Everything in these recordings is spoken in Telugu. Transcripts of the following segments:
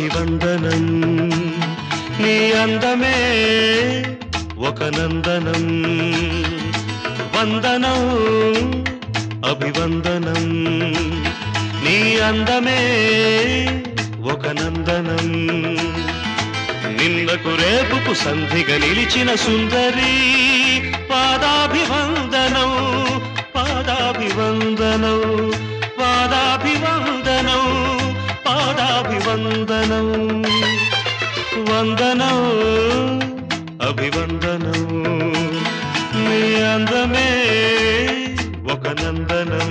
అభివందనం నీ అందమే ఒక నందనం వందనం అభివందనం నీ అందమే ఒక నందనం నిన్నకు రేపుకు సంధిగా నిలిచిన సుందరి పాదాభివందనం పాదాభివందనం పాదాభివందనం పాదాభివందనం వందనం అభివందనం నీ అందమే ఒక నందనం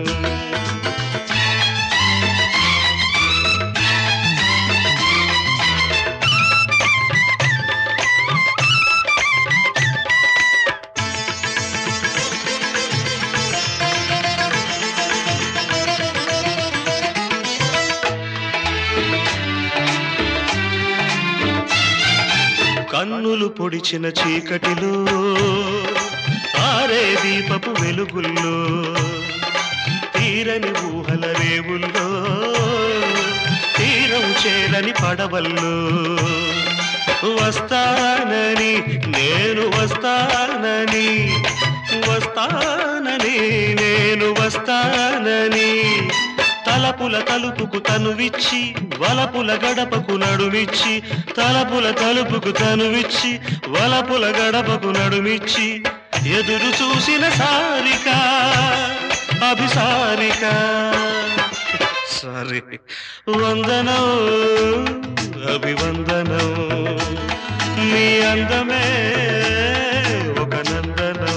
కన్నులు పొడిచిన చీకటిలో ఆరే దీపపు వెలుగుల్లో తీరని ఊహల రేవుల్లో తీరం చేరని పడవల్లో వస్తానని నేను వస్తానని వస్తానని నేను వస్తానని తలపుల తలుపుకు తనువిచ్చి వలపుల గడపకు నడుమిచ్చి తలపుల తలుపుకు తనువిచ్చి వలపుల గడపకు నడుమిచ్చి ఎదురు చూసిన సారిక అభిసారిక సారీ వందనం అభివందనం నీ అందమే ఒక నందనం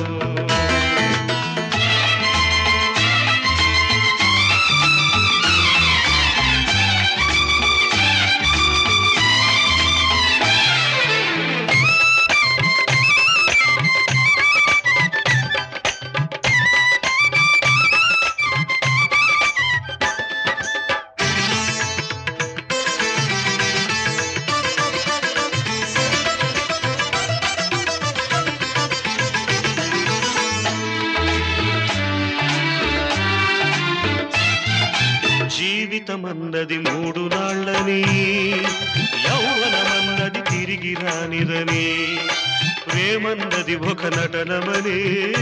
జీవితమన్నది మూడు నాళ్ళని యౌవనమన్నది తిరిగి రానిదని ప్రేమన్నది ఒక నటనమని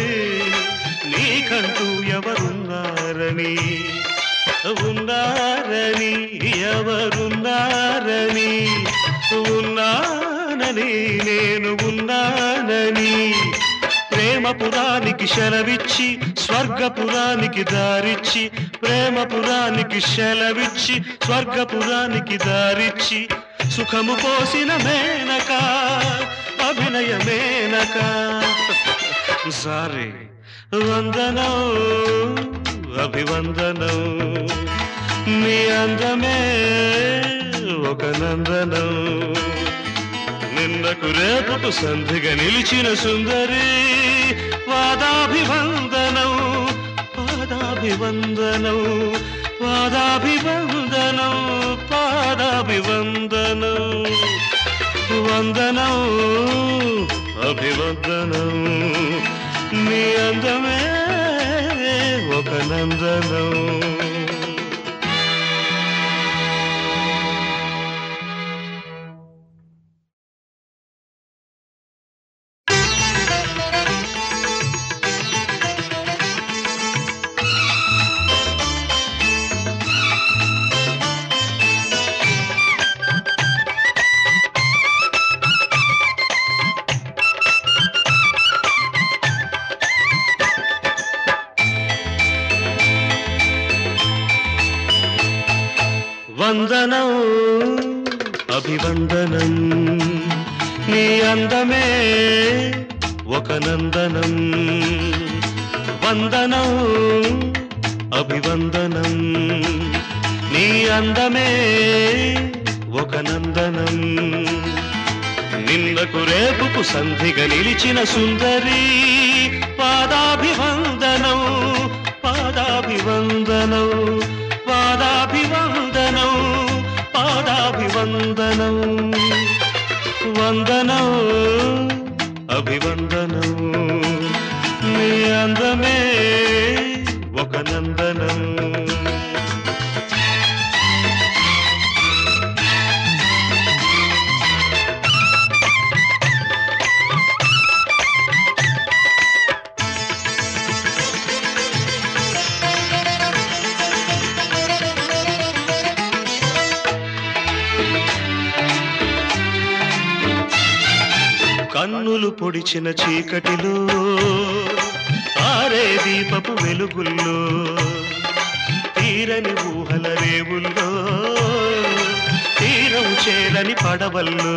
నీకంటూ ఎవరున్నారని ఉన్నారని ఎవరున్నారని ఉన్నానని నేను ఉన్నానని ప్రేమపురానికి శలవిచ్చి స్వర్గపురానికి దారిచ్చి ప్రేమపురానికి శలవిచ్చి స్వర్గపురానికి దారిచ్చి సుఖము పోసిన మేనక అభినయ మేనక సారీ వందనం అభివందనం నీ అందమే ఒక నందనం నిన్నకు రేపుకు సంధిగా నిలిచిన సుందరి పాదాభివందనం పాదాభివందనం పాదాభివందనం పాదాభివందనం వందనం అభివందనం నీ అందమే ఒక నందనం వందనం అభివందనం నీ అందమే ఒక నందనం వందనం అభివందనం నీ అందమే ఒక నందనం నిన్నకు రేపుకు సంధిగా నిలిచిన సుందరి పాదాభివందనం పాదాభివందనం పాదాభివందనం పాదాభివందనం వందనం అభివందనం నీ అందమే ఒక నందనం కన్నులు పొడిచిన చీకటిలో ఆరే దీపపు వెలుగుల్లో తీరని ఊహల రేవుల్లో తీరం చేరని పడవల్లో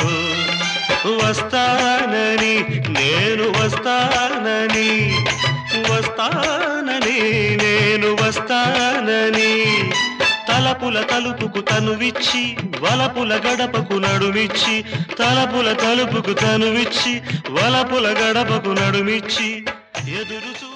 వస్తానని నేను వస్తానని వస్తానని నేను వస్తానని తలపుల తలుపుకు తనువిచ్చి వలపుల గడపకు నడుమిచ్చి తలపుల తలుపుకు తనువిచ్చి వలపుల గడపకు నడుమిచ్చి ఎదురు చూ